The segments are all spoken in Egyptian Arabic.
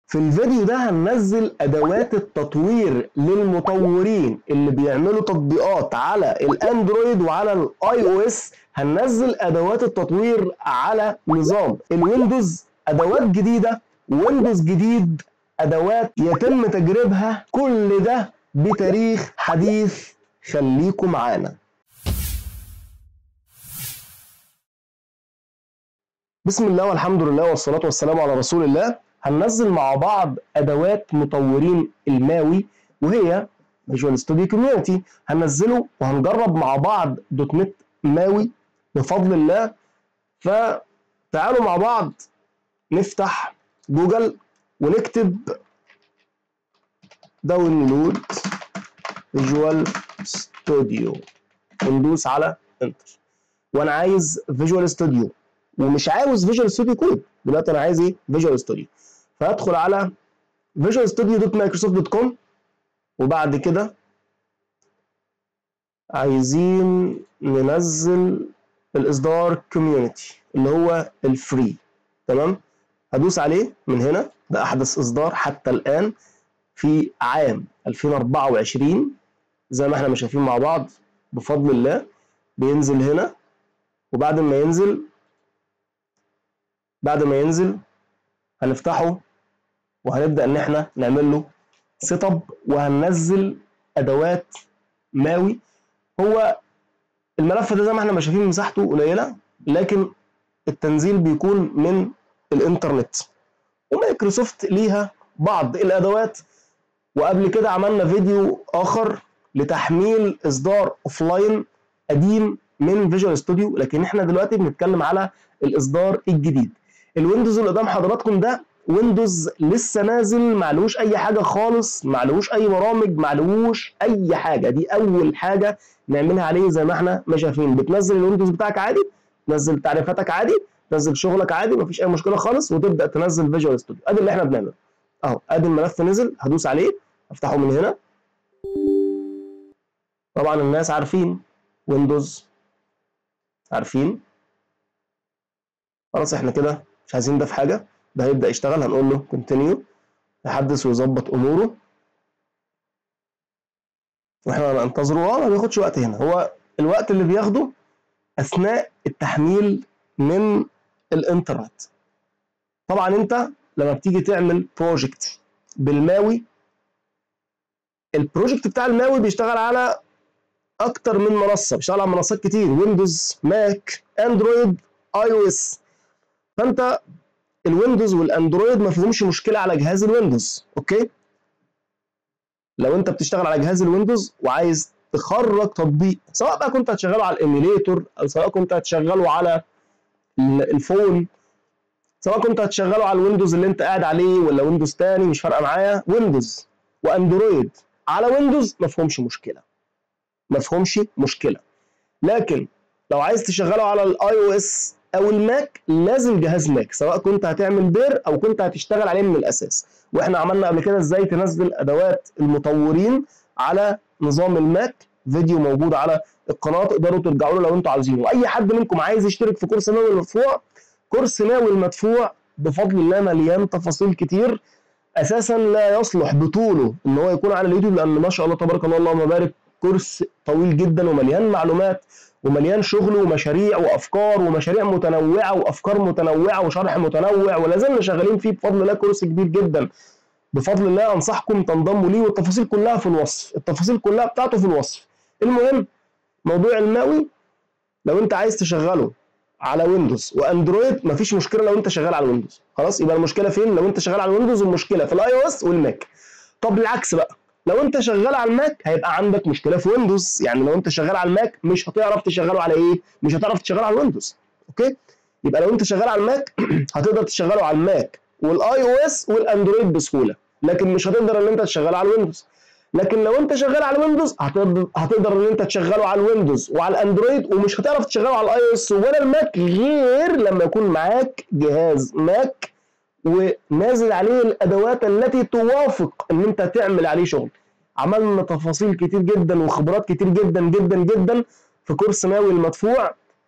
في الفيديو ده هننزل ادوات التطوير للمطورين اللي بيعملوا تطبيقات على الاندرويد وعلى الاي او اس هننزل ادوات التطوير على نظام الويندوز ادوات جديده ويندوز جديد ادوات يتم تجريبها كل ده بتاريخ حديث خليكم معانا بسم الله والحمد لله والصلاة والسلام على رسول الله هننزل مع بعض أدوات مطورين الماوي وهي فيجوال ستوديو كوميونتي هننزله وهنجرب مع بعض دوت نت ماوي بفضل الله فتعالوا مع بعض نفتح جوجل ونكتب داونلود فيجوال ستوديو وندوس على انتر وانا عايز فيجوال ستوديو ومش عاوز فيجوال ستوديو كود دلوقتي انا عايز ايه فيجوال ستوديو فهدخل على فيجوال ستوديو دوت مايكروسوفت دوت كوم وبعد كده عايزين ننزل الاصدار كوميونتي اللي هو الفري تمام هدوس عليه من هنا ده احدث اصدار حتى الان في عام 2024 زي ما احنا ما شايفين مع بعض بفضل الله بينزل هنا وبعد ما ينزل بعد ما ينزل هنفتحه وهنبدا ان احنا نعمل له سيت اب وهننزل ادوات ماوي هو الملف ده زي ما احنا ما شايفين مساحته قليله لكن التنزيل بيكون من الانترنت ومايكروسوفت ليها بعض الادوات وقبل كده عملنا فيديو اخر لتحميل اصدار اوفلاين قديم من فيجوال ستوديو لكن احنا دلوقتي بنتكلم على الاصدار الجديد الويندوز اللي قدام حضراتكم ده ويندوز لسه نازل معلوش اي حاجه خالص معلوش اي برامج معلوش اي حاجه دي اول حاجه نعملها عليه زي ما احنا ما شايفين بتنزل الويندوز بتاعك عادي تنزل تعريفاتك عادي تنزل شغلك عادي مفيش اي مشكله خالص وتبدا تنزل فيجوال ستوديو ادي اللي احنا بنعمله اهو ادي الملف نزل هدوس عليه افتحه من هنا طبعا الناس عارفين ويندوز عارفين خلاص احنا كده مش عايزين ده في حاجه ده هيبدا يشتغل هنقول له كونتينيو يحدث ويظبط اموره واحنا هننتظره اه ما بياخدش وقت هنا هو الوقت اللي بياخده اثناء التحميل من الانترنت طبعا انت لما بتيجي تعمل بروجكت بالماوي البروجكت بتاع الماوي بيشتغل على اكتر من منصه بيشتغل على منصات كتير ويندوز ماك اندرويد اي او اس فانت الويندوز والاندرويد ما فيهمش مشكله على جهاز الويندوز اوكي لو انت بتشتغل على جهاز الويندوز وعايز تخرج تطبيق سواء بقى كنت هتشغله على الايميليتور او سواء كنت هتشغله على الفون سواء كنت هتشغله على الويندوز اللي انت قاعد عليه ولا ويندوز تاني مش فارقه معايا ويندوز واندرويد على ويندوز ما فيهمش مشكله ما فيهمش مشكله لكن لو عايز تشغله على الاي او اس او الماك لازم جهاز ماك سواء كنت هتعمل بير او كنت هتشتغل عليه من الاساس واحنا عملنا قبل كده ازاي تنزل ادوات المطورين على نظام الماك فيديو موجود على القناه تقدروا ترجعوا له لو انتوا عاوزينه واي حد منكم عايز يشترك في كورس ناوي المدفوع كورس ناوي المدفوع بفضل الله مليان تفاصيل كتير اساسا لا يصلح بطوله ان هو يكون على اليوتيوب لان ما شاء الله تبارك الله اللهم بارك كورس طويل جدا ومليان معلومات ومليان شغل ومشاريع وافكار ومشاريع متنوعه وافكار متنوعه وشرح متنوع ولا زلنا شغالين فيه بفضل الله كورس كبير جدا بفضل الله انصحكم تنضموا ليه والتفاصيل كلها في الوصف التفاصيل كلها بتاعته في الوصف المهم موضوع الماوي لو انت عايز تشغله على ويندوز واندرويد مفيش مشكله لو انت شغال على ويندوز خلاص يبقى المشكله فين لو انت شغال على ويندوز المشكله في الاي او اس والماك طب العكس بقى لو انت شغال على الماك هيبقى عندك مشكله في ويندوز يعني لو انت شغال على الماك مش هتعرف تشغله على ايه مش هتعرف تشغله على الويندوز اوكي يبقى لو انت شغال على الماك هتقدر تشغله على الماك والاي او اس والاندرويد بسهوله لكن مش هتقدر ان انت تشغله على الويندوز لكن لو انت شغال على الويندوز هتقدر هتقدر ان انت تشغله على الويندوز وعلى الاندرويد ومش هتعرف تشغله على الاي او اس ولا الماك غير لما يكون معاك جهاز ماك ونازل عليه الادوات التي توافق ان انت تعمل عليه شغل عملنا تفاصيل كتير جدا وخبرات كتير جدا جدا جدا في كورس ماوي المدفوع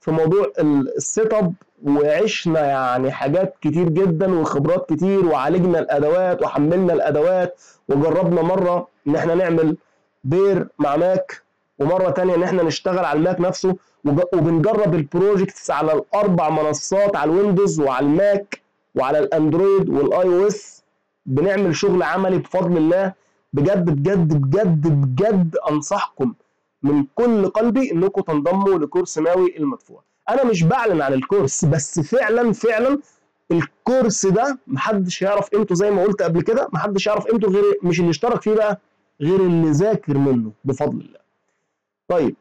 في موضوع السيت اب وعشنا يعني حاجات كتير جدا وخبرات كتير وعالجنا الادوات وحملنا الادوات وجربنا مره ان احنا نعمل بير مع ماك ومره تانية ان احنا نشتغل على الماك نفسه وبنجرب البروجكتس على الاربع منصات على الويندوز وعلى الماك وعلى الاندرويد والاي او اس بنعمل شغل عملي بفضل الله بجد بجد بجد بجد انصحكم من كل قلبي انكم تنضموا لكورس ماوي المدفوع انا مش بعلن عن الكورس بس فعلا فعلا الكورس ده محدش يعرف قيمته زي ما قلت قبل كده محدش يعرف قيمته غير مش اللي اشترك فيه بقى غير اللي ذاكر منه بفضل الله طيب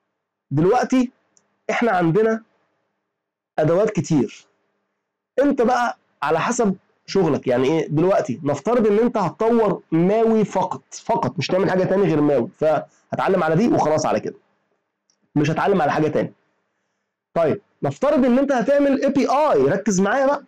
دلوقتي احنا عندنا ادوات كتير انت بقى على حسب شغلك يعني ايه دلوقتي نفترض ان انت هتطور ماوي فقط فقط مش تعمل حاجه تاني غير ماوي فهتعلم على دي وخلاص على كده مش هتعلم على حاجه تاني طيب نفترض ان انت هتعمل اي بي اي ركز معايا بقى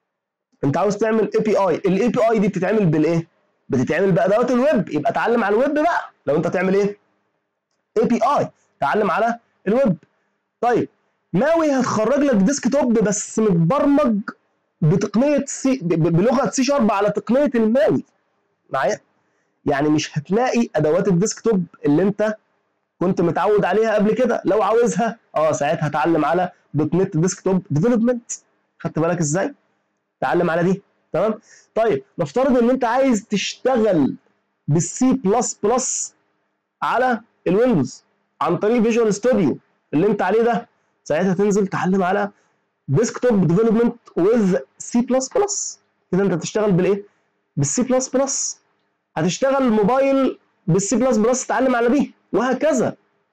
انت عاوز تعمل اي بي اي الاي بي اي دي بتتعمل بالايه بتتعمل بادوات الويب يبقى اتعلم على الويب بقى لو انت تعمل ايه اي بي اي تعلم على الويب طيب ماوي هتخرج لك ديسك توب بس متبرمج بتقنيه سي بلغه سي شارب على تقنيه الماوي معايا يعني مش هتلاقي ادوات الديسك توب اللي انت كنت متعود عليها قبل كده لو عاوزها اه ساعتها اتعلم على دوت نت ديسك توب ديفلوبمنت خدت بالك ازاي تعلم على دي تمام طيب نفترض ان انت عايز تشتغل بالسي بلس بلس على الويندوز عن طريق فيجوال ستوديو اللي انت عليه ده ساعتها تنزل تعلم على ديسكتوب ديفلوبمنت وذ سي بلس بلس كده انت هتشتغل بالايه بالسي بلس بلس هتشتغل موبايل بالسي بلس بلس تتعلم على دي وهكذا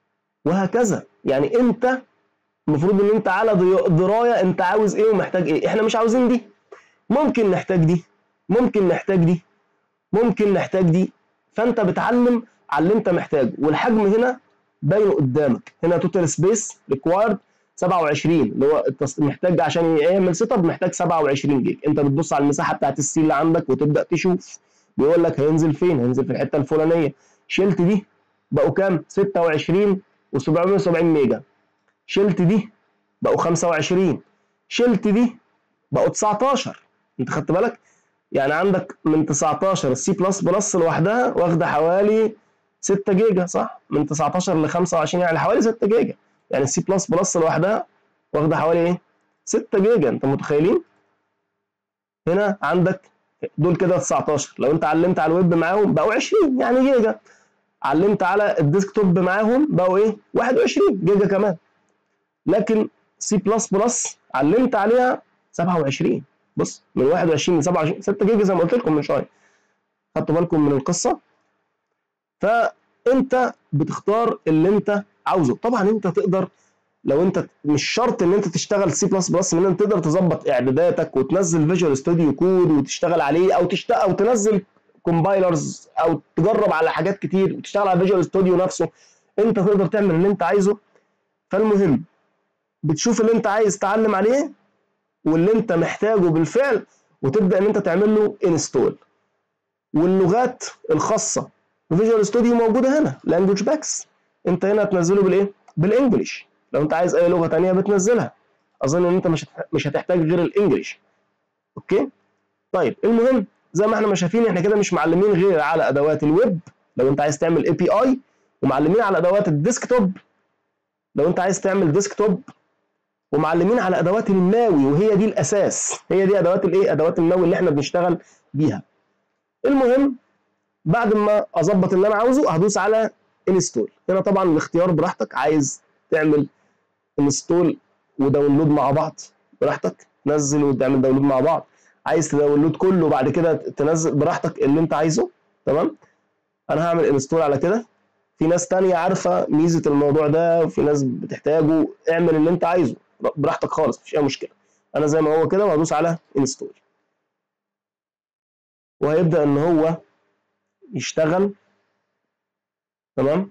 وهكذا يعني انت المفروض ان انت على درايه انت عاوز ايه ومحتاج ايه احنا مش عاوزين دي ممكن نحتاج دي ممكن نحتاج دي ممكن نحتاج دي فانت بتعلم على اللي انت محتاجه والحجم هنا باين قدامك هنا توتال سبيس ريكوايرد 27 اللي هو محتاج عشان يعمل سيت اب محتاج 27 جيج انت بتبص على المساحه بتاعت السي اللي عندك وتبدا تشوف بيقول لك هينزل فين هينزل في الحته الفلانيه شلت دي بقوا كام 26 و770 ميجا شلت دي بقوا 25 شلت دي بقوا 19 انت خدت بالك يعني عندك من 19 السي بلس بلس لوحدها واخده حوالي 6 جيجا صح من 19 ل 25 يعني حوالي 6 جيجا يعني السي بلس بلس لوحدها واخده حوالي ايه 6 جيجا انت متخيلين هنا عندك دول كده 19 لو انت علمت على الويب معاهم بقوا 20 يعني جيجا علمت على الديسكتوب معاهم بقوا ايه 21 جيجا كمان لكن سي بلس بلس علمت عليها 27 بص من 21 ل 27 6 جيجا زي ما قلت لكم من شويه خدتوا بالكم من القصه فانت بتختار اللي انت عاوزه طبعا انت تقدر لو انت مش شرط ان انت تشتغل سي بلس بلس من انت تقدر تظبط اعداداتك وتنزل فيجوال ستوديو كود وتشتغل عليه او تشتغل او تنزل كومبايلرز او تجرب على حاجات كتير وتشتغل على فيجوال ستوديو نفسه انت تقدر تعمل اللي انت عايزه فالمهم بتشوف اللي انت عايز تعلم عليه واللي انت محتاجه بالفعل وتبدا ان انت تعمل له انستول واللغات الخاصه وفيجوال ستوديو موجوده هنا لانجوج باكس انت هنا تنزله بالايه بالانجلش لو انت عايز اي لغه ثانيه بتنزلها اظن ان انت مش مش هتحتاج غير الانجليش اوكي طيب المهم زي ما احنا ما شايفين احنا كده مش معلمين غير على ادوات الويب لو انت عايز تعمل اي بي اي ومعلمين على ادوات الديسكتوب لو انت عايز تعمل ديسكتوب ومعلمين على ادوات الماوي وهي دي الاساس هي دي ادوات الايه ادوات الماوي اللي احنا بنشتغل بيها المهم بعد ما اظبط اللي انا عاوزه هدوس على انستول هنا طبعا الاختيار براحتك عايز تعمل انستول وداونلود مع بعض براحتك نزل وتعمل داونلود مع بعض عايز تداونلود كله بعد كده تنزل براحتك اللي انت عايزه تمام انا هعمل انستول على كده في ناس تانية عارفة ميزة الموضوع ده وفي ناس بتحتاجه اعمل اللي انت عايزه براحتك خالص مفيش اي مشكلة انا زي ما هو كده وهدوس على انستول وهيبدأ ان هو يشتغل تمام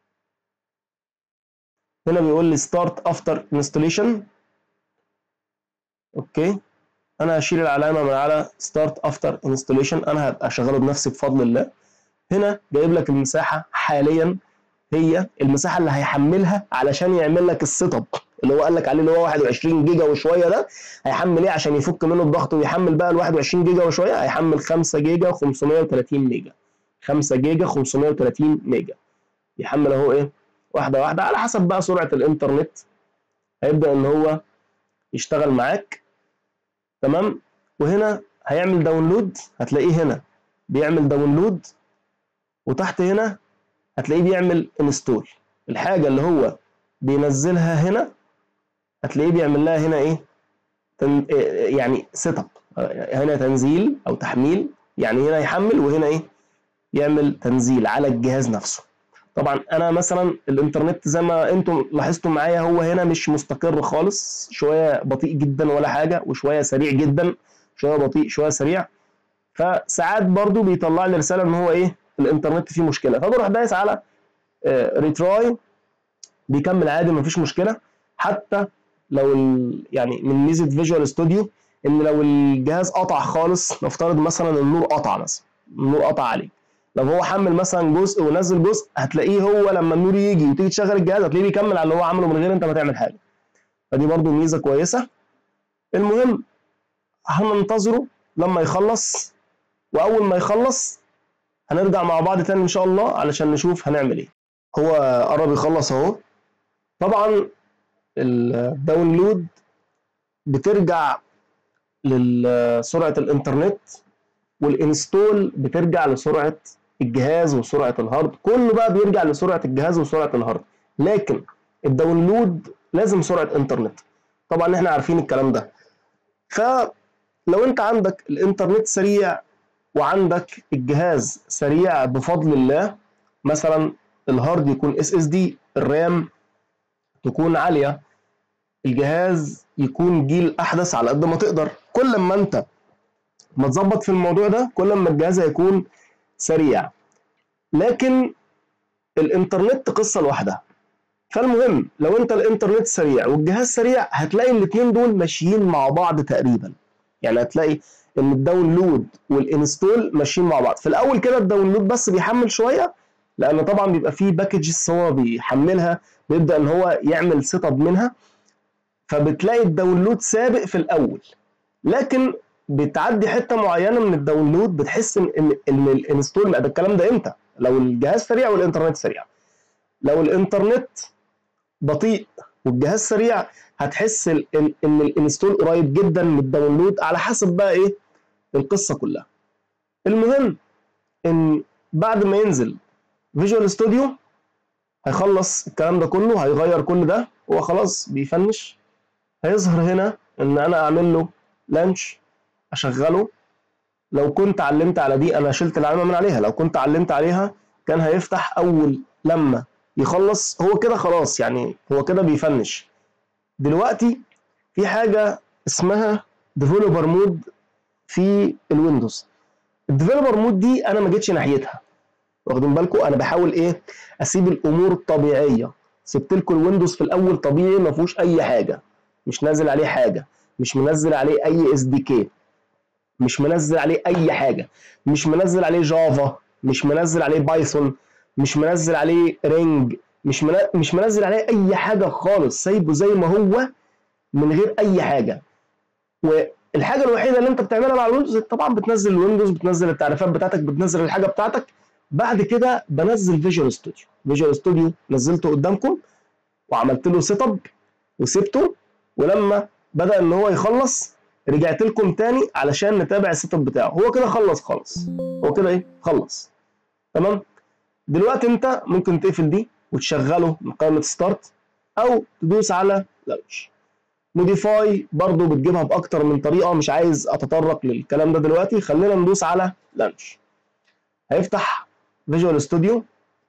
هنا بيقول لي ستارت افتر انستليشن اوكي انا هشيل العلامه من على ستارت افتر انستليشن انا هبقى شغاله بنفسي بفضل الله هنا جايب لك المساحه حاليا هي المساحه اللي هيحملها علشان يعمل لك السيت اب اللي هو قال لك عليه اللي هو 21 جيجا وشويه ده هيحمل ايه عشان يفك منه الضغط ويحمل بقى ال 21 جيجا وشويه هيحمل 5 جيجا 530 ميجا 5 جيجا 530 ميجا يحمل اهو ايه واحده واحده على حسب بقى سرعه الانترنت هيبدا ان هو يشتغل معاك تمام وهنا هيعمل داونلود هتلاقيه هنا بيعمل داونلود وتحت هنا هتلاقيه بيعمل انستول الحاجه اللي هو بينزلها هنا هتلاقيه بيعمل لها هنا ايه تن... يعني سيت اب هنا تنزيل او تحميل يعني هنا يحمل وهنا ايه يعمل تنزيل على الجهاز نفسه طبعا انا مثلا الانترنت زي ما انتم لاحظتوا معايا هو هنا مش مستقر خالص شويه بطيء جدا ولا حاجه وشويه سريع جدا شويه بطيء شويه سريع فساعات برضو بيطلع لي رساله ان هو ايه الانترنت فيه مشكله فبروح دايس على ريتراي بيكمل عادي مفيش مشكله حتى لو ال... يعني من ميزه فيجوال ستوديو ان لو الجهاز قطع خالص نفترض مثلا النور قطع مثلا النور قطع عليه لو هو حمل مثلا جزء ونزل جزء هتلاقيه هو لما النور يجي وتيجي تشغل الجهاز هتلاقيه بيكمل على اللي هو عمله من غير انت ما تعمل حاجه فدي برضو ميزه كويسه المهم هننتظره لما يخلص واول ما يخلص هنرجع مع بعض تاني ان شاء الله علشان نشوف هنعمل ايه هو قرب يخلص اهو طبعا الداونلود بترجع لسرعه الانترنت والانستول بترجع لسرعه الجهاز وسرعه الهارد كله بقى بيرجع لسرعه الجهاز وسرعه الهارد لكن الداونلود لازم سرعه انترنت طبعا احنا عارفين الكلام ده فلو انت عندك الانترنت سريع وعندك الجهاز سريع بفضل الله مثلا الهارد يكون اس اس دي الرام تكون عاليه الجهاز يكون جيل احدث على قد ما تقدر كل ما انت ما تظبط في الموضوع ده كل ما الجهاز هيكون سريع لكن الانترنت قصه لوحدها فالمهم لو انت الانترنت سريع والجهاز سريع هتلاقي الاثنين دول ماشيين مع بعض تقريبا يعني هتلاقي ان الداونلود والانستول ماشيين مع بعض في الاول كده الداونلود بس بيحمل شويه لان طبعا بيبقى فيه باكجز هو بيحملها بيبدا ان هو يعمل سيت اب منها فبتلاقي الداونلود سابق في الاول لكن بتعدي حته معينه من الداونلود بتحس ان ان, إن الانستول ده الكلام ده امتى لو الجهاز سريع والانترنت سريع لو الانترنت بطيء والجهاز سريع هتحس ان ان الانستول قريب جدا من الداونلود على حسب بقى ايه القصه كلها المهم ان بعد ما ينزل فيجوال ستوديو هيخلص الكلام ده كله هيغير كل ده هو خلاص بيفنش هيظهر هنا ان انا اعمل له لانش اشغله لو كنت علمت على دي انا شلت العلامه من عليها لو كنت علمت عليها كان هيفتح اول لما يخلص هو كده خلاص يعني هو كده بيفنش دلوقتي في حاجه اسمها ديفلوبر مود في الويندوز الديفلوبر مود دي انا ما جيتش ناحيتها واخدين بالكم انا بحاول ايه اسيب الامور الطبيعيه سبت لكم الويندوز في الاول طبيعي ما فيهوش اي حاجه مش نازل عليه حاجه مش منزل عليه اي اس دي كي مش منزل عليه اي حاجه مش منزل عليه جافا مش منزل عليه بايثون مش منزل عليه رينج مش من... مش منزل عليه اي حاجه خالص سايبه زي ما هو من غير اي حاجه والحاجه الوحيده اللي انت بتعملها مع الويندوز طبعا بتنزل الويندوز بتنزل التعريفات بتاعتك بتنزل الحاجه بتاعتك بعد كده بنزل فيجوال ستوديو فيجوال ستوديو نزلته قدامكم وعملت له سيت اب وسبته ولما بدا ان هو يخلص رجعت لكم تاني علشان نتابع السيت اب بتاعه هو كده خلص خالص هو كده ايه خلص تمام دلوقتي انت ممكن تقفل دي وتشغله من قائمه ستارت او تدوس على لانش موديفاي برضو بتجيبها باكتر من طريقه مش عايز اتطرق للكلام ده دلوقتي خلينا ندوس على لانش هيفتح فيجوال ستوديو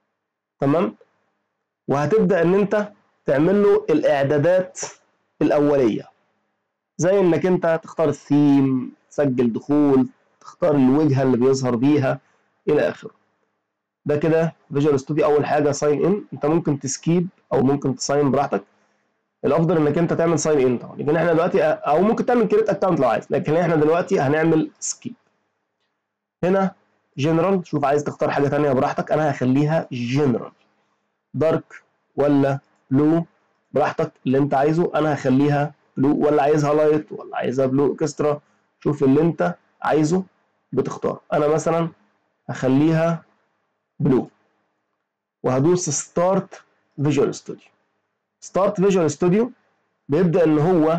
تمام وهتبدا ان انت تعمل له الاعدادات الاوليه زي انك انت تختار الثيم تسجل دخول تختار الوجهه اللي بيظهر بيها الى اخره ده كده فيجوال ستوديو اول حاجه ساين ان انت ممكن تسكيب او ممكن تساين براحتك الافضل انك انت تعمل ساين ان طبعا لكن احنا دلوقتي او ممكن تعمل كريت اكونت لو عايز لكن احنا دلوقتي هنعمل سكيب هنا جنرال شوف عايز تختار حاجه ثانيه براحتك انا هخليها جنرال دارك ولا بلو براحتك اللي انت عايزه انا هخليها بلو ولا عايزها لايت ولا عايزها بلو اكسترا شوف اللي انت عايزه بتختار انا مثلا هخليها بلو وهدوس ستارت فيجوال ستوديو ستارت فيجوال ستوديو بيبدا ان هو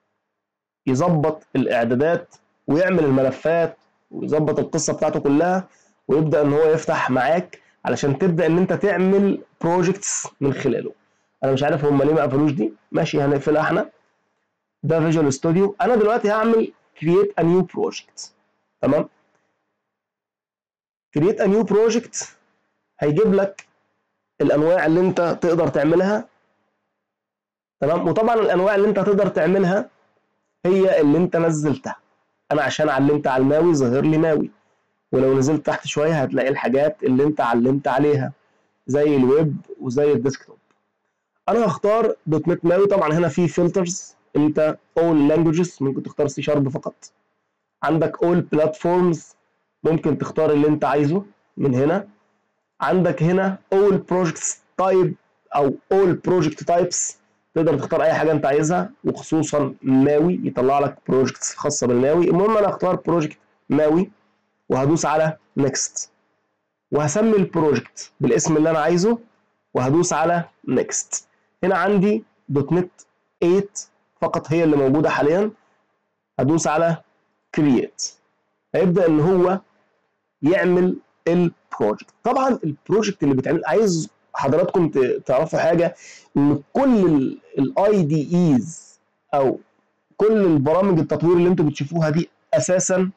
يظبط الاعدادات ويعمل الملفات ويظبط القصه بتاعته كلها ويبدا ان هو يفتح معاك علشان تبدا ان انت تعمل بروجكتس من خلاله انا مش عارف هم ليه ما قفلوش دي ماشي هنقفلها احنا ده فيجوال ستوديو انا دلوقتي هعمل create a new project تمام create a new project هيجيب لك الانواع اللي انت تقدر تعملها تمام وطبعا الانواع اللي انت هتقدر تعملها هي اللي انت نزلتها انا عشان علمت على الماوي ظاهر لي ماوي ولو نزلت تحت شويه هتلاقي الحاجات اللي انت علمت عليها زي الويب وزي الديسكتوب انا هختار دوت نت ماوي طبعا هنا في فلترز انت all languages ممكن تختار سي شارب فقط عندك all platforms ممكن تختار اللي انت عايزه من هنا عندك هنا all projects type او all project types تقدر تختار اي حاجه انت عايزها وخصوصا ماوي يطلع لك بروجكتس خاصه بالماوي المهم انا اختار بروجكت ماوي وهدوس على نيكست وهسمي البروجكت بالاسم اللي انا عايزه وهدوس على نيكست هنا عندي دوت نت 8 فقط هي اللي موجوده حاليا هدوس على كرييت هيبدا ان هو يعمل البروجكت طبعا البروجكت اللي بيتعمل عايز حضراتكم تعرفوا حاجه ان كل الاي دي ايز او كل البرامج التطوير اللي انتم بتشوفوها دي اساسا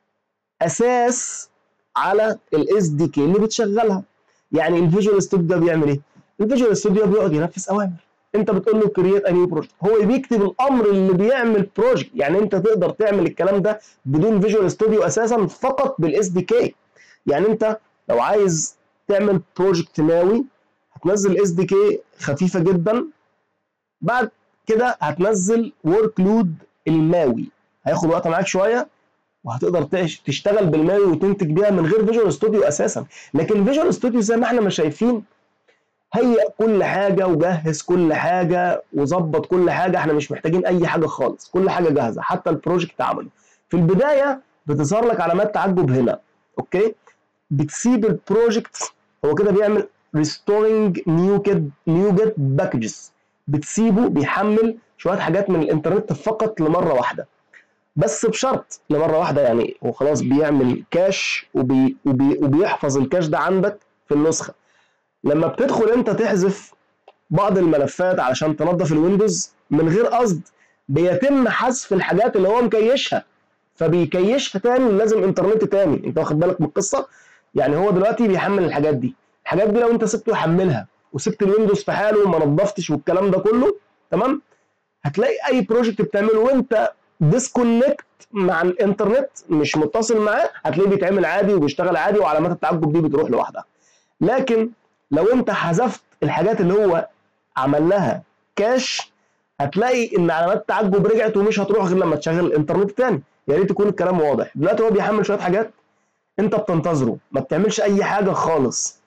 اساس على الاس دي كي اللي بتشغلها يعني الفيجوال ستوديو ده بيعمل ايه الفيجوال ستوديو بيقعد ينفذ اوامر انت بتقول له كرييت ا نيو بروجكت هو بيكتب الامر اللي بيعمل بروجكت يعني انت تقدر تعمل الكلام ده بدون فيجوال ستوديو اساسا فقط بالاس دي كي يعني انت لو عايز تعمل بروجكت ماوي هتنزل اس دي كي خفيفه جدا بعد كده هتنزل ورك لود الماوي هياخد وقت معاك شويه وهتقدر تشتغل بالماوي وتنتج بيها من غير فيجوال ستوديو اساسا لكن فيجوال ستوديو زي ما احنا ما شايفين هيئ كل حاجه وجهز كل حاجه وظبط كل حاجه احنا مش محتاجين اي حاجه خالص كل حاجه جاهزه حتى البروجكت عمله في البدايه بتظهر لك علامات تعجب هنا اوكي بتسيب البروجكت هو كده بيعمل restoring new get new get packages بتسيبه بيحمل شويه حاجات من الانترنت فقط لمره واحده بس بشرط لمره واحده يعني هو خلاص بيعمل كاش وبي وبي وبيحفظ الكاش ده عندك في النسخه لما بتدخل انت تحذف بعض الملفات علشان تنظف الويندوز من غير قصد بيتم حذف الحاجات اللي هو مكيشها فبيكيشها تاني لازم انترنت تاني انت واخد بالك من القصه يعني هو دلوقتي بيحمل الحاجات دي الحاجات دي لو انت سبته يحملها وسبت الويندوز في حاله وما نظفتش والكلام ده كله تمام هتلاقي اي بروجكت بتعمله وانت ديسكونكت مع الانترنت مش متصل معاه هتلاقيه بيتعمل عادي وبيشتغل عادي وعلامات التعجب دي بتروح لوحدها لكن لو انت حذفت الحاجات اللي هو عمل لها كاش هتلاقي ان علامات التعجب رجعت ومش هتروح غير لما تشغل الانترنت تاني يا ريت يكون الكلام واضح دلوقتي هو بيحمل شويه حاجات انت بتنتظره ما بتعملش اي حاجه خالص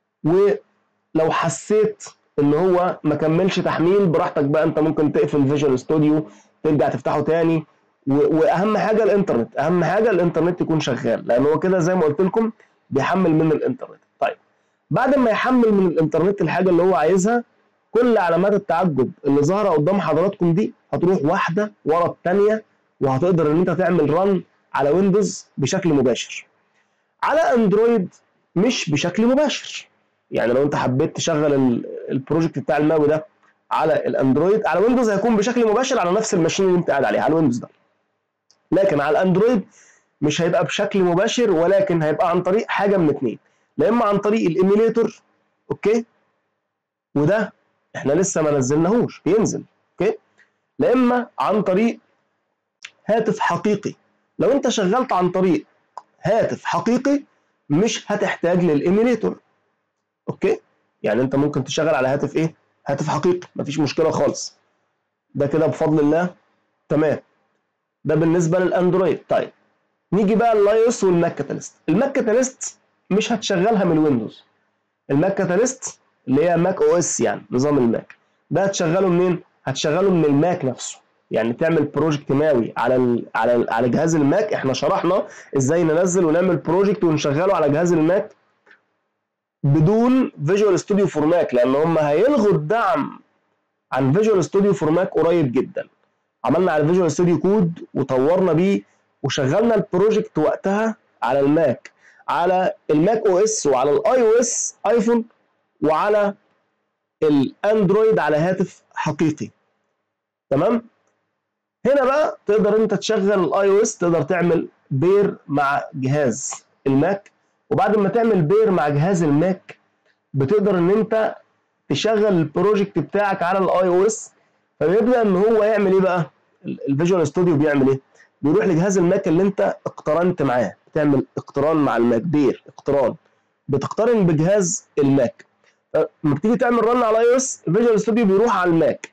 ولو حسيت ان هو ما كملش تحميل براحتك بقى انت ممكن تقفل فيجوال ستوديو ترجع تفتحه تاني واهم حاجه الانترنت اهم حاجه الانترنت يكون شغال لان هو كده زي ما قلت لكم بيحمل من الانترنت طيب بعد ما يحمل من الانترنت الحاجه اللي هو عايزها كل علامات التعجب اللي ظاهره قدام حضراتكم دي هتروح واحده ورا الثانيه وهتقدر ان انت تعمل رن على ويندوز بشكل مباشر على اندرويد مش بشكل مباشر يعني لو انت حبيت تشغل البروجكت بتاع الماوي ده على الاندرويد على ويندوز هيكون بشكل مباشر على نفس الماشين اللي انت قاعد عليها على الويندوز ده لكن على الاندرويد مش هيبقى بشكل مباشر ولكن هيبقى عن طريق حاجه من اتنين لا اما عن طريق الايميليتور اوكي وده احنا لسه ما نزلناهوش بينزل اوكي لا اما عن طريق هاتف حقيقي لو انت شغلت عن طريق هاتف حقيقي مش هتحتاج للايميليتور اوكي يعني انت ممكن تشغل على هاتف ايه هاتف حقيقي مفيش مشكله خالص ده كده بفضل الله تمام ده بالنسبه للاندرويد طيب نيجي بقى للايوس والماك كاتاليست الماك كاتاليست مش هتشغلها من ويندوز الماك كاتاليست اللي هي ماك او اس يعني نظام الماك ده هتشغله منين هتشغله من الماك نفسه يعني تعمل بروجكت ماوي على ال على ال على جهاز الماك احنا شرحنا ازاي ننزل ونعمل بروجكت ونشغله على جهاز الماك بدون فيجوال ستوديو فور ماك لان هم هيلغوا الدعم عن فيجوال ستوديو فور ماك قريب جدا عملنا على فيجوال ستوديو كود وطورنا بيه وشغلنا البروجكت وقتها على الماك على الماك او اس وعلى الاي او اس ايفون وعلى الاندرويد على هاتف حقيقي تمام هنا بقى تقدر انت تشغل الاي او اس تقدر تعمل بير مع جهاز الماك وبعد ما تعمل بير مع جهاز الماك بتقدر ان انت تشغل البروجكت بتاعك على الاي او اس فبيبدا ان هو يعمل ايه بقى الفيجوال ستوديو بيعمل ايه بيروح لجهاز الماك اللي انت اقترنت معاه بتعمل اقتران مع الماك بير اقتران بتقترن بجهاز الماك لما بتيجي تعمل رن على اي او اس فيجوال ستوديو بيروح على الماك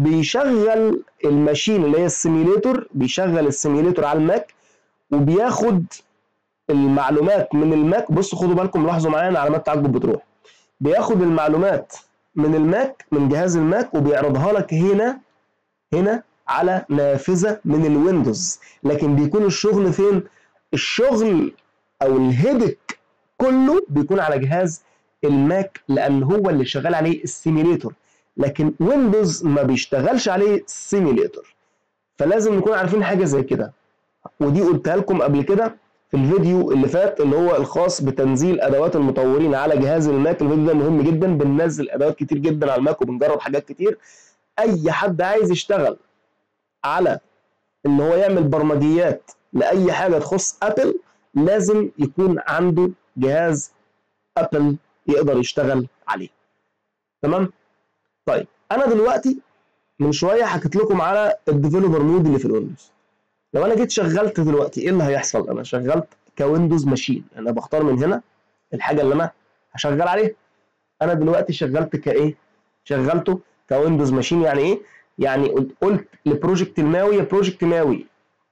بيشغل الماشين اللي هي السيميليتور بيشغل السيميليتور على الماك وبياخد المعلومات من الماك بصوا خدوا بالكم لاحظوا معايا ان علامات تعجب بتروح بياخد المعلومات من الماك من جهاز الماك وبيعرضها لك هنا هنا على نافذه من الويندوز لكن بيكون الشغل فين الشغل او الهيدك كله بيكون على جهاز الماك لان هو اللي شغال عليه السيميليتور لكن ويندوز ما بيشتغلش عليه سيميليتور فلازم نكون عارفين حاجه زي كده ودي قلتها لكم قبل كده في الفيديو اللي فات اللي هو الخاص بتنزيل ادوات المطورين على جهاز الماك الفيديو ده مهم جدا بننزل ادوات كتير جدا على الماك وبنجرب حاجات كتير اي حد عايز يشتغل على ان هو يعمل برمجيات لاي حاجه تخص ابل لازم يكون عنده جهاز ابل يقدر يشتغل عليه تمام طيب انا دلوقتي من شويه حكيت لكم على الديفلوبر مود اللي في الويندوز لو انا جيت شغلت دلوقتي ايه اللي هيحصل انا شغلت كويندوز ماشين انا بختار من هنا الحاجه اللي انا هشغل عليها انا دلوقتي شغلت كايه شغلته كويندوز ماشين يعني ايه يعني قلت قلت لبروجكت الماوي يا بروجكت ماوي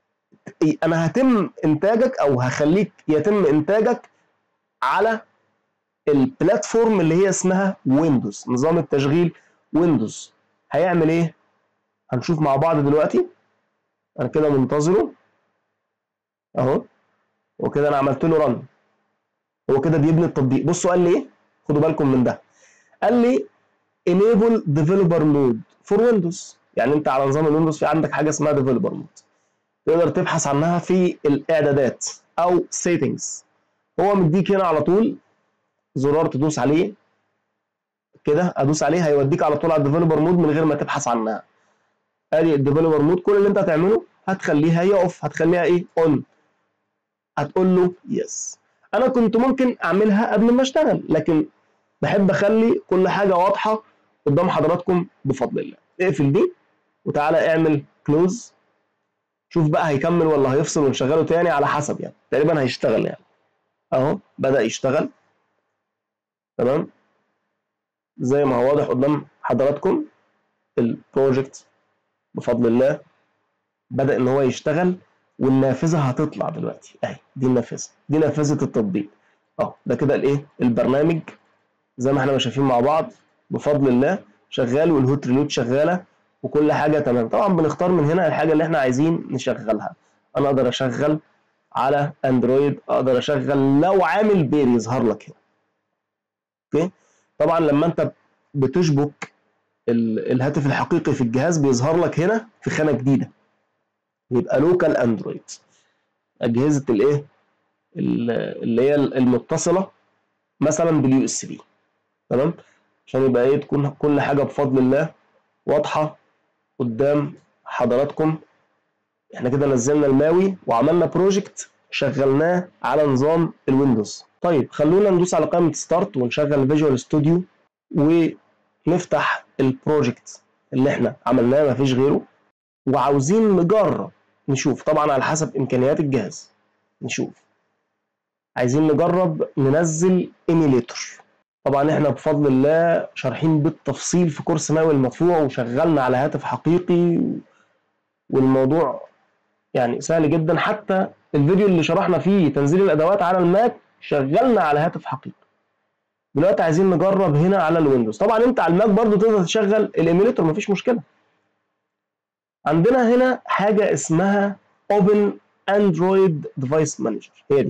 انا هتم انتاجك او هخليك يتم انتاجك على البلاتفورم اللي هي اسمها ويندوز نظام التشغيل ويندوز هيعمل ايه هنشوف مع بعض دلوقتي انا كده منتظره اهو وكده انا عملت له رن هو كده بيبني التطبيق بصوا قال لي ايه خدوا بالكم من ده قال لي enable developer mode for windows يعني انت على نظام الويندوز في عندك حاجه اسمها developer mode تقدر تبحث عنها في الاعدادات او settings هو مديك هنا على طول زرار تدوس عليه كده ادوس عليه هيوديك على طول على الديفلوبر مود من غير ما تبحث عنها ادي الديفلوبر مود كل اللي انت هتعمله هتخليها يقف هتخليها ايه اون هتقول له يس انا كنت ممكن اعملها قبل ما اشتغل لكن بحب اخلي كل حاجه واضحه قدام حضراتكم بفضل الله اقفل دي وتعالى اعمل كلوز شوف بقى هيكمل ولا هيفصل ونشغله تاني على حسب يعني تقريبا هيشتغل يعني اهو بدا يشتغل تمام زي ما هو واضح قدام حضراتكم البروجكت بفضل الله بدا ان هو يشتغل والنافذه هتطلع دلوقتي اهي دي النافذه دي نافذه التطبيق اهو ده كده الايه البرنامج زي ما احنا ما شايفين مع بعض بفضل الله شغال والهوت ريلود شغاله وكل حاجه تمام طبعا بنختار من هنا الحاجه اللي احنا عايزين نشغلها انا اقدر اشغل على اندرويد اقدر اشغل لو عامل بير يظهر لك هنا اوكي طبعا لما انت بتشبك الهاتف الحقيقي في الجهاز بيظهر لك هنا في خانه جديده يبقى لوكال اندرويد اجهزه الايه اللي هي المتصله مثلا باليو اس بي تمام عشان يبقى ايه تكون كل حاجه بفضل الله واضحه قدام حضراتكم احنا كده نزلنا الماوي وعملنا بروجكت شغلناه على نظام الويندوز طيب خلونا ندوس على قائمه ستارت ونشغل فيجوال ستوديو ونفتح البروجكت اللي احنا عملناه مفيش غيره وعاوزين نجرب نشوف طبعا على حسب امكانيات الجهاز نشوف عايزين نجرب ننزل ايميليتور طبعا احنا بفضل الله شارحين بالتفصيل في كورس ماوي المدفوع وشغلنا على هاتف حقيقي والموضوع يعني سهل جدا حتى الفيديو اللي شرحنا فيه تنزيل الادوات على الماك شغلنا على هاتف حقيقي دلوقتي عايزين نجرب هنا على الويندوز طبعا انت على الماك برضو تقدر تشغل الايميليتور مفيش مشكله عندنا هنا حاجه اسمها اوبن اندرويد ديفايس مانجر هي دي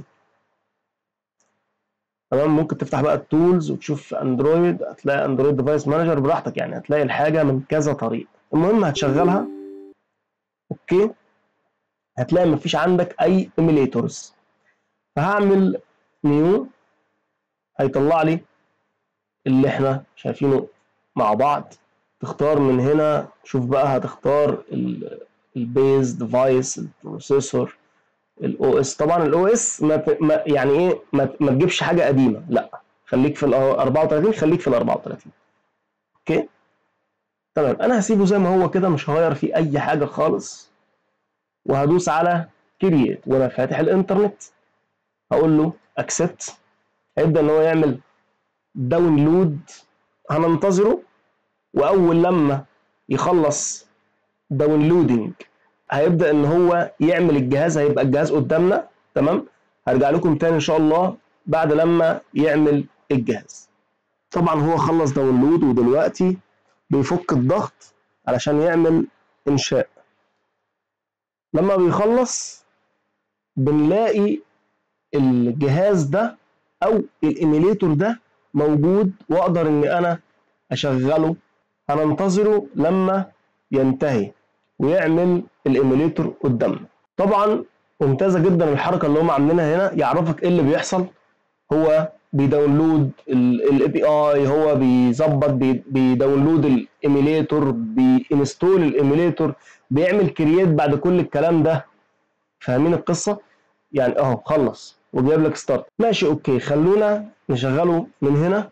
تمام ممكن تفتح بقى التولز وتشوف اندرويد هتلاقي اندرويد ديفايس مانجر براحتك يعني هتلاقي الحاجه من كذا طريق المهم هتشغلها اوكي هتلاقي مفيش عندك اي ايميليتورز فهعمل نيو هيطلع لي اللي احنا شايفينه مع بعض تختار من هنا شوف بقى هتختار البيز ديفايس البروسيسور الاو اس طبعا الاو اس ما, ما يعني ايه ما, ما تجيبش حاجه قديمه لا خليك في ال 34 خليك في ال 34 اوكي تمام انا هسيبه زي ما هو كده مش هغير فيه اي حاجه خالص وهدوس على كرييت وانا فاتح الانترنت هقول له اكسبت هيبدا ان هو يعمل داونلود هننتظره واول لما يخلص داونلودنج هيبدا ان هو يعمل الجهاز هيبقى الجهاز قدامنا تمام هرجع لكم تاني ان شاء الله بعد لما يعمل الجهاز طبعا هو خلص داونلود ودلوقتي بيفك الضغط علشان يعمل انشاء لما بيخلص بنلاقي الجهاز ده او الايميليتور ده موجود واقدر ان انا اشغله هننتظره لما ينتهي ويعمل الايميليتور قدامنا طبعا ممتازه جدا الحركه اللي هم عاملينها هنا يعرفك ايه اللي بيحصل هو بيداونلود الاي بي اي هو بيظبط بيداونلود الايميليتور بينستول الايميليتور بيعمل كرييت بعد كل الكلام ده فاهمين القصه يعني اهو خلص وجايب لك ستارت ماشي اوكي خلونا نشغله من هنا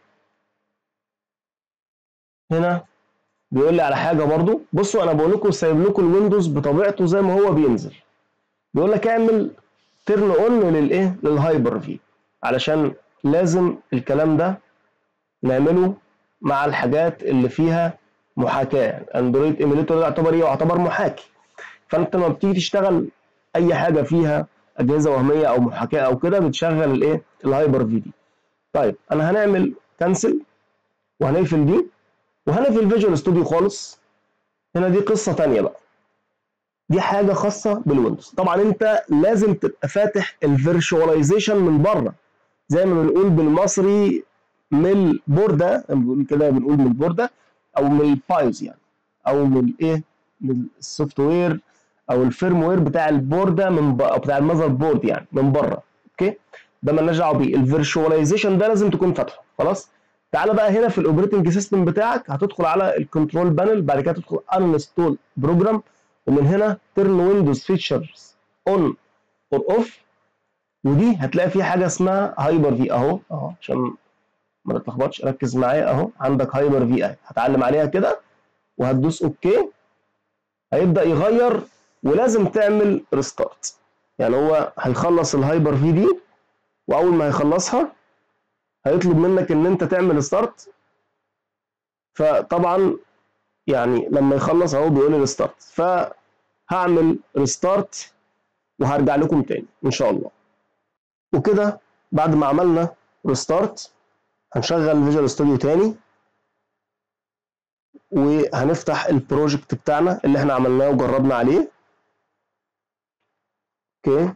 هنا بيقول لي على حاجه برضو بصوا انا بقول لكم سايب لكم الويندوز بطبيعته زي ما هو بينزل بيقول لك اعمل ترن اون للايه للهايبر في علشان لازم الكلام ده نعمله مع الحاجات اللي فيها محاكاه يعني اندرويد ايميليتور يعتبر ايه يعتبر محاكي فانت لما بتيجي تشتغل اي حاجه فيها اجهزه وهميه او محاكاه او كده بتشغل الايه الهايبر في دي طيب انا هنعمل كنسل وهنقفل دي وهنقفل فيجوال ستوديو خالص هنا دي قصه ثانيه بقى دي حاجه خاصه بالويندوز طبعا انت لازم تبقى فاتح الفيرشواليزيشن من بره زي ما بنقول بالمصري من البورده بنقول كده بنقول من البورده او من الفايلز يعني او من الايه من السوفت وير او الفيرم وير بتاع البورده من ب... او بتاع المذر بورد يعني من بره اوكي ده مالناش دعوه بيه الفيرشواليزيشن ده لازم تكون فاتحه خلاص تعالى بقى هنا في الاوبريتنج سيستم بتاعك هتدخل على الكنترول بانل بعد كده تدخل انستول بروجرام ومن هنا ترن ويندوز فيتشرز اون اور اوف ودي هتلاقي فيها حاجه اسمها هايبر في اهو اهو عشان ما تتلخبطش ركز معايا اهو عندك هايبر في اهي هتعلم عليها كده وهتدوس اوكي هيبدا يغير ولازم تعمل ريستارت يعني هو هيخلص الهايبر في دي واول ما هيخلصها هيطلب منك ان انت تعمل ستارت فطبعا يعني لما يخلص اهو بيقول لي ريستارت فهعمل ريستارت وهرجع لكم تاني ان شاء الله وكده بعد ما عملنا ريستارت هنشغل فيجوال ستوديو تاني وهنفتح البروجكت بتاعنا اللي احنا عملناه وجربنا عليه اوكي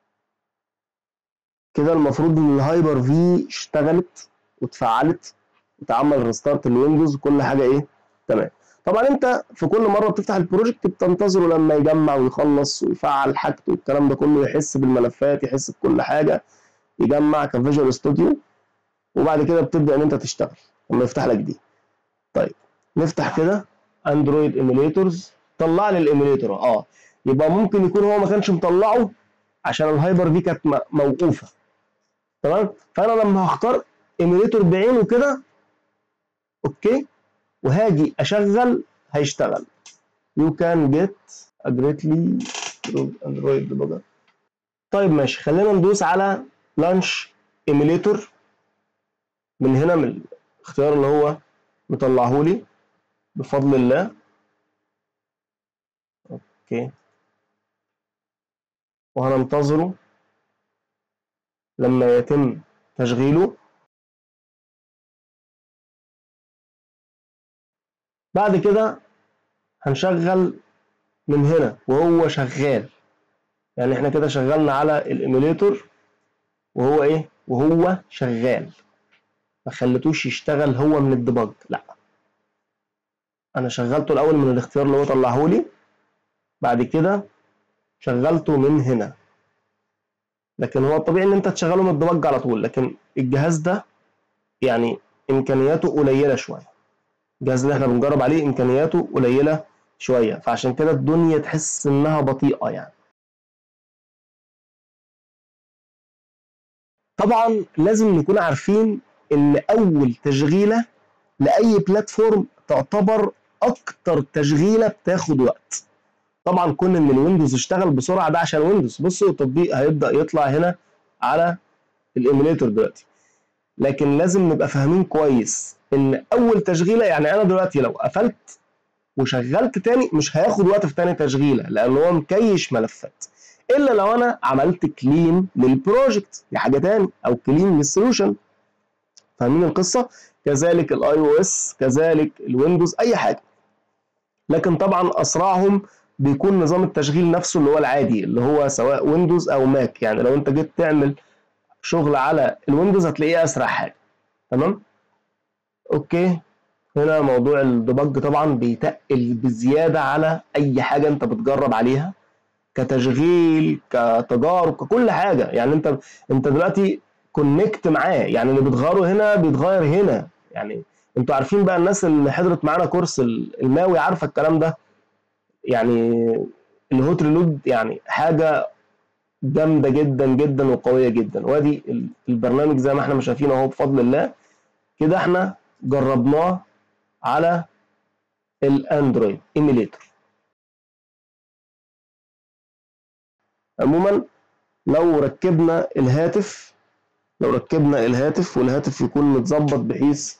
كده المفروض ان الهايبر في اشتغلت واتفعلت واتعمل ريستارت الويندوز وكل حاجه ايه تمام طبعا انت في كل مره بتفتح البروجكت بتنتظره لما يجمع ويخلص ويفعل حاجته والكلام ده كله يحس بالملفات يحس بكل حاجه يجمع كفيجوال ستوديو وبعد كده بتبدا ان انت تشتغل لما يفتح لك دي طيب نفتح كده اندرويد ايميليتورز طلع لي الايميليتور اه يبقى ممكن يكون هو ما كانش مطلعه عشان الهايبر في كانت موقوفه تمام فانا لما هختار ايميليتور بعينه كده اوكي وهاجي اشغل هيشتغل you can get a greatly android debugger طيب ماشي خلينا ندوس على لانش ايميليتور من هنا من الاختيار اللي هو مطلعه لي بفضل الله اوكي وهننتظره لما يتم تشغيله بعد كده هنشغل من هنا وهو شغال يعني احنا كده شغلنا على الايميليتور وهو ايه وهو شغال ما خليتوش يشتغل هو من الديباج لا انا شغلته الاول من الاختيار اللي هو طلعه لي بعد كده شغلته من هنا لكن هو الطبيعي ان انت تشغله من الديباج على طول لكن الجهاز ده يعني امكانياته قليله شويه الجهاز اللي احنا بنجرب عليه امكانياته قليله شويه فعشان كده الدنيا تحس انها بطيئه يعني طبعا لازم نكون عارفين ان اول تشغيله لاي بلاتفورم تعتبر اكتر تشغيله بتاخد وقت طبعا كون ان الويندوز اشتغل بسرعه ده عشان ويندوز بصوا التطبيق هيبدا يطلع هنا على الايميليتور دلوقتي لكن لازم نبقى فاهمين كويس ان اول تشغيله يعني انا دلوقتي لو قفلت وشغلت تاني مش هياخد وقت في تاني تشغيله لان هو مكيش ملفات الا لو انا عملت كلين للبروجكت دي حاجه تاني او كلين للسولوشن فاهمين القصه كذلك الاي او اس كذلك الويندوز اي حاجه لكن طبعا اسرعهم بيكون نظام التشغيل نفسه اللي هو العادي اللي هو سواء ويندوز او ماك يعني لو انت جيت تعمل شغل على الويندوز هتلاقيه اسرع حاجه تمام اوكي هنا موضوع الديبج طبعا بيتقل بزياده على اي حاجه انت بتجرب عليها كتشغيل كتجارب ككل حاجه يعني انت انت دلوقتي كونكت معاه يعني اللي بتغيره هنا بيتغير هنا يعني انتوا عارفين بقى الناس اللي حضرت معانا كورس الماوي عارفه الكلام ده يعني الهوت ريلود يعني حاجه جامده جدا جدا وقويه جدا وادي البرنامج زي ما احنا شايفين اهو بفضل الله كده احنا جربناه على الاندرويد ايميليتور عموما لو ركبنا الهاتف لو ركبنا الهاتف والهاتف يكون متظبط بحيث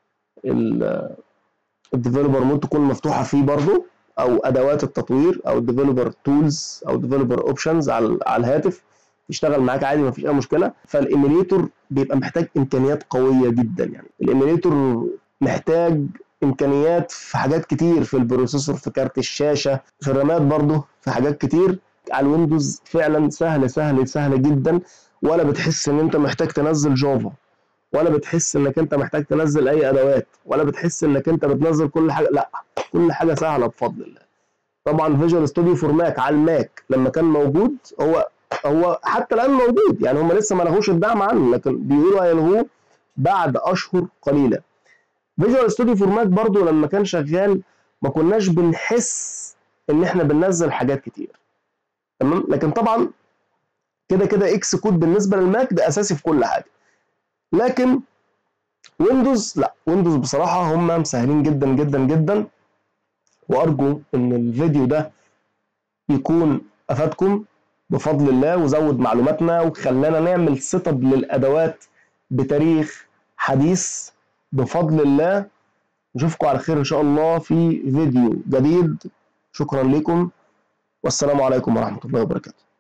الديفلوبر مود تكون مفتوحه فيه برضو او ادوات التطوير او الديفلوبر تولز او ديفلوبر اوبشنز على على الهاتف يشتغل معاك عادي مفيش اي مشكله فالايميليتور بيبقى محتاج امكانيات قويه جدا يعني الايميليتور محتاج امكانيات في حاجات كتير في البروسيسور في كارت الشاشه في الرامات برضه في حاجات كتير على الويندوز فعلا سهله سهله سهله جدا ولا بتحس ان انت محتاج تنزل جافا ولا بتحس انك انت محتاج تنزل اي ادوات ولا بتحس انك انت بتنزل كل حاجه لا كل حاجه سهله بفضل الله طبعا فيجوال ستوديو فور ماك على الماك لما كان موجود هو هو حتى الان موجود يعني هم لسه ما لغوش الدعم عنه لكن بيقولوا هيلغوه بعد اشهر قليله فيجوال ستوديو فور ماك برضه لما كان شغال ما كناش بنحس ان احنا بننزل حاجات كتير تمام لكن طبعا كده كده اكس كود بالنسبه للماك ده اساسي في كل حاجه لكن ويندوز لا ويندوز بصراحه هم مسهلين جدا جدا جدا وارجو ان الفيديو ده يكون افادكم بفضل الله وزود معلوماتنا وخلانا نعمل سيت اب للادوات بتاريخ حديث بفضل الله نشوفكم على خير ان شاء الله في فيديو جديد شكرا لكم والسلام عليكم ورحمه الله وبركاته